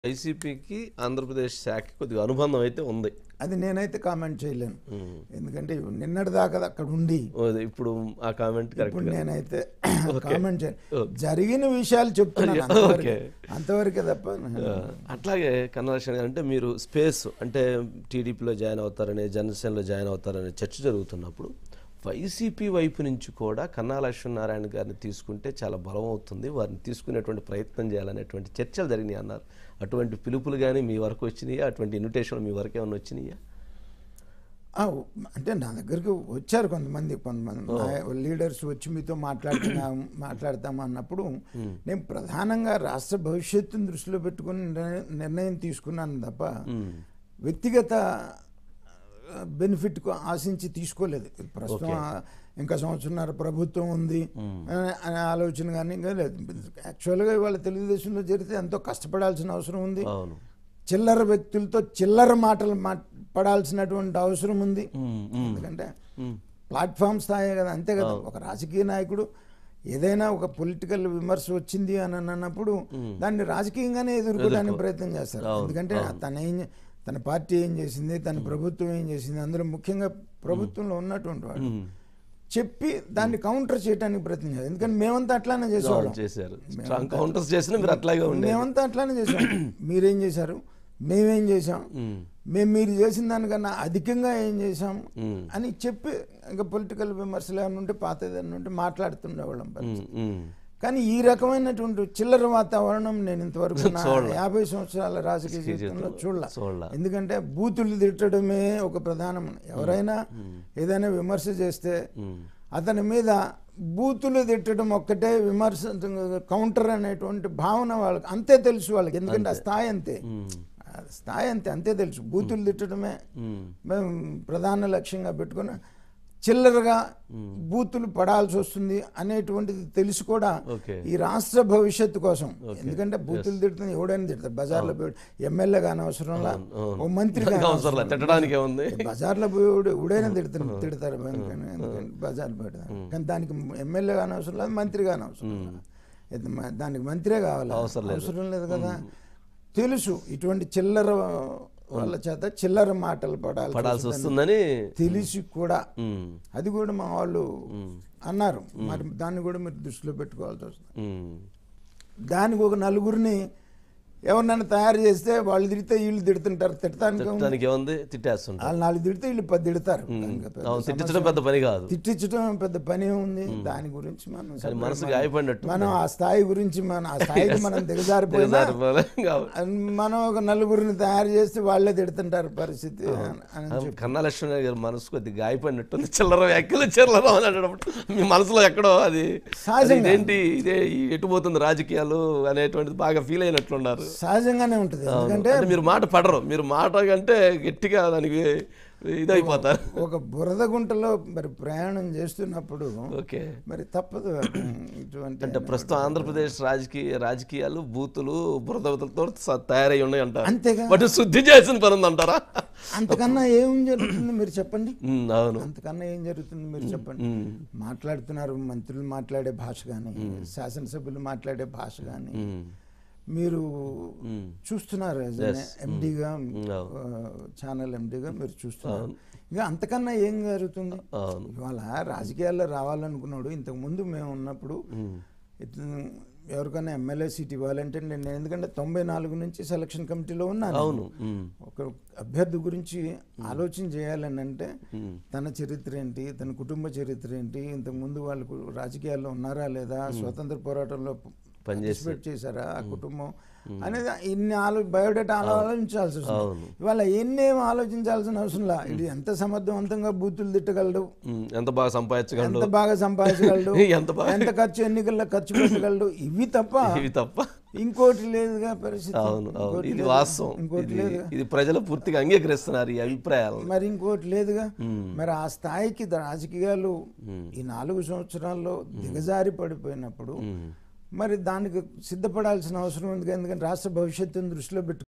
వైసీపీకి ఆంధ్రప్రదేశ్ శాఖకి కొద్దిగా అనుబంధం అయితే ఉంది అది నేనైతే కామెంట్ చేయలేను ఎందుకంటే నిన్నటి దాకా అక్కడ ఉండి ఓ, ఇప్పుడు ఆ కామెంట్ కరెక్ట్ ఇప్పుడు నేనైతే కామెంట్ చేయను జరిగిన విషయాలు చెప్తున్నాను ఓకే. అంతవరకే. అంతవరకే తప్ప అట్లాగే కన్నలక్ష్మి గారు అంటే మీరు స్పేస్ అంటే టీడీపీలో జాయిన్ అవుతారని జనసేనలో జాయిన్ అవుతారనే చర్చ జరుగుతున్నప్పుడు వైసీపీ వైపు నుంచి కూడా కన్నా లక్ష్మీనారాయణ గారిని తీసుకుంటే చాలా బలం అవుతుంది వారిని తీసుకునేటువంటి ప్రయత్నం చేయాలనేటువంటి చర్చలు జరిగినాయి అన్నారు అటువంటి పిలుపులు కానీ మీ వరకు వచ్చినాయా అటువంటి ఇన్విటేషన్లు మీ వరకు ఏమైనా వచ్చినాయా ఆ, అంటే నా దగ్గరికి వచ్చారు కొంతమంది కొంతమంది నాయ- లీడర్స్ వచ్చి మీతో మాట్లాడుతున్నాం మాట్లాడతాం అన్నప్పుడు నేను ప్రధానంగా రాష్ట్ర భవిష్యత్తును దృష్టిలో పెట్టుకుని నిర్ణయం- నిర్ణయం తీసుకున్నాను తప్ప వ్యక్తిగత బెనిఫిట్ ఆశించి తీసుకోలేదు ప్రస్తుతం ఆ- ఇంకా సంవత్సరంన్నర ప్రభుత్వం ఉంది అనే- అనే ఆలోచన కానీ ఇంకా లేదు యాక్చువల్గా ఇవాళ తెలుగుదేశంలో జరిగితే ఎంతో కష్టపడాల్సిన అవసరం ఉంది అవును చిల్లర వ్యక్తులతో చిల్లర మాటలు మాట్లాడాల్సినటువంటి అవసరం ఉంది మ్మ్, మ్మ్. ఎందుకంటే ప్లాట్ఫామ్ స్థాయి కదా అంతే కదా ఒక రాజకీయ నాయకుడు ఏదైనా ఒక పొలిటికల్ విమర్శ వచ్చింది అని అన్నప్పుడు దాన్ని రాజకీయంగానే ఎదుర్కోవడానికి ప్రయత్నం చేస్తారు ఎందుకంటే తన ఏం తన పార్టీ ఏం చేసింది తన ప్రభుత్వం ఏం చేసింది అందులో ముఖ్యంగా ప్రభుత్వంలో ఉన్నటువంటి వాడు చెప్పి దాన్ని కౌంటర్ చేయడానికి ప్రయత్నం చేస్తారు ఎందుకంటే మేమంతా అట్లానే చేసేవాళ్ళం అవును, చేశారు స్ట్రాంగ్ కౌంటర్స్ చేసినా మీరు అట్లాగే ఉండే మేమంతా అట్లానే చేసాం మీరేం చేశారు మేమేం చేసాం మేము మీరు చేసిన దానికన్నా అధికంగా ఏం చేసాం అని చెప్పి ఇంకా పొలిటికల్ విమర్శలు ఏమైనా ఉంటే పాత ఏదైనా ఉంటే మాట్లాడుతుండేవాళ్ళం మ్మ్, మ్మ్. కానీ ఈ రకమైనటువంటి చిల్లర వాతావరణం నేను ఇంతవరకు నా యాభై సంవత్సరాల రాజకీయ జీవితంలో చూడాల చూడలా. ఎందుకంటే బూతులు తిట్టడమే ఒక ప్రధానం ఎవరైనా ఏదైనా విమర్శ చేస్తే అతని మీద బూతులు తిట్టడం ఒక్కటే విమర్శ కౌంటర్ అనేటువంటి భావన వాళ్ళకి అంతే తెలుసు వాళ్ళకి ఎందుకంటే ఆ స్థాయి అంతే ఆ స్థాయి అంతే అంతే తెలుసు బూతులు తిట్టడమే మేము ప్రధాన లక్ష్యంగా పెట్టుకుని చిల్లరగా బూతులు పడాల్సి వస్తుంది అనేటువంటిది తెలిసి కూడా ఓకే. ఈ రాష్ట్ర భవిష్యత్తు కోసం ఎందుకంటే బూతులు తిడుతుంది ఎవడైనా తిడతారు బజార్లో పోయి ఎమ్మెల్యే కాని అవసరంలా ఓ మంత్రి కాని అవసరం లేదు. తిట్టడానికి ఏముంది బజార్లో పోయి ఎవడు- ఎవడైనా తిడతారు తిడతారు ఎందుకని ఎందుకని బజార్ పెడతారు కానీ దానికి ఎమ్మెల్యే కాని అవసరం లేదు మంత్రి కాని అవసరం లేదు. ఇది మ- దానికి మంత్రే కావాలి అవసరం లేదు. అవసరం లేదు కదా తెలుసు ఇటువంటి చిల్లర వాళ్ళ చేత చిల్లర మాటలు పడాలి పడాల్సి వస్తుందని తెలిసి కూడా మ్మ్, అది కూడా మా వాళ్ళు అన్నారు మరి దాన్ని కూడా మీరు దృష్టిలో పెట్టుకోవాల్సి వస్తుంది మ్మ్. దానికి ఒక నలుగురిని ఎవరినైనా తయారు చేస్తే వాళ్ళు తిడితే వీళ్ళు తిడుతుంటారు తిట్టడానికి ఏముంది? దానికి ఏముంది తిట్టేస్తుంటారు వాళ్ళు నాలుగు తిడితే వీళ్ళు పది తిడతారు దానికి పెద్ద అవును తిట్టించడం పెద్ద పని కాదు తిట్టించడం పెద్ద పని ఉంది దాని గురించి మనం కానీ మనసు గాయపడినట్టు మనం ఆ స్థాయి గురించి మన ఆ స్థాయికి మనం దిగజారిపోయినా దిగజారిపోలే కావాలి. మనం ఒక నలుగురిని తయారు చేస్తే వాళ్ళే తిడుతుంటారు పరిస్థితి అని అని కన్నా లక్ష్మణ్ గారి మనసు కొద్ది గాయపడినట్టుంది చిల్లర వ్యాఖ్యలు చిల్లర అని అనేటప్పుడు మీ మనసులో ఎక్కడో అది అది ఇదేంటి ఇదే ఈ ఎటు పోతుంది రాజకీయాలు అనేటువంటిది బాగా ఫీల్ అయినట్లున్నారు సహజంగానే ఉంటుంది అవును. ఎందుకంటే అంటే మీరు మాట పడరు మీరు మాట కంటే గట్టిగా దానికి ఇదైపోతారు ఒక బురద గుంటలో మరి ప్రయాణం చేస్తున్నప్పుడు ఓకే మరి తప్పదు ఇటువంటి అంటే ప్రస్తుతం ఆంధ్రప్రదేశ్ రాజకీయ రాజకీయాలు బూతులు బురదలతో తయారై ఉన్నాయి అంటారు అంతేగా బట్ శుద్ధి చేసిన పని ఉంది అంటారా అంతకన్నా ఏం జరుగుతుంది మీరు చెప్పండి ఉమ్, అవును అంతకన్నా ఏం జరుగుతుంది మీరు చెప్పండి ఉమ్, మాట్లాడుతున్నారు మంత్రులు మాట్లాడే భాష కానీ శాసనసభ్యులు మాట్లాడే భాష కానీ ఉమ్, మీరు ఉమ్. చూస్తున్నారు ఎండిగా అవును. ఛానల్ ఎండిగా మీరు చూస్తున్నారు ఇంకా అంతకన్నా ఏం జరుగుతుంది అవును ఇవాళ రాజకీయాల్లో రావాలనుకున్నాడు ఇంతకు ముందు మేము ఉన్నప్పుడు ఇట్లా ఎవరికైనా ఎమ్మెల్యే సీట్ ఇవ్వాలంటే నేను ఎందుకంటే తొంభై నాలుగు నుంచి సెలక్షన్ కమిటీలో ఉన్నాను అవును ఉమ్, ఒక అభ్యర్థి గురించి ఆలోచన చేయాలని అంటే తన చరిత్ర ఏంటి తన కుటుంబ చరిత్ర ఏంటి ఇంతకు ముందు వాళ్ళు రాజకీయాల్లో ఉన్నారా లేదా స్వతంత్ర పోరాటంలో పార్టిసిపేట్ చేశారా ఆ కుటుంబం అనేది ఇన్ని ఆలో బయోడేటా ఆలోచించాల్సి వస్తుంది ఇవాళ ఎన్ని ఏం ఆలోచించాల్సిన అవసరం లా ఇది ఎంత సమర్థవంతంగా బూతులు తిట్టగలడు ఉమ్, ఎంత బాగా సంపాదించగలడు ఎంత బాగా సంపాదించగలడు ఎంత బాగా ఎంత ఖర్చు ఎన్నికల్లో ఖర్చు పెట్టగలడు ఇవి తప్ప ఇవి తప్ప ఇంకోటి లేదుగా పరిస్థితి అవును అవును ఇంకోటి ఇది లేదు. వాస్తవం ఇంకోటి ఇది లేదు ఇది ప్రజలు పూర్తిగా అంగీకరిస్తున్నారు ఈ అభిప్రాయాలను మరి ఇంకోటి లేదుగా మరి ఆ స్థాయికి ద- రాజకీయాలు ఈ నాలుగు సంవత్సరాల్లో దిగజారి పడిపోయినప్పుడు మరి దానికి సిద్ధపడాల్సిన అవసరం ఉంది ఎందుకంటే రాష్ట్ర భవిష్యత్తును దృష్టిలో పెట్టు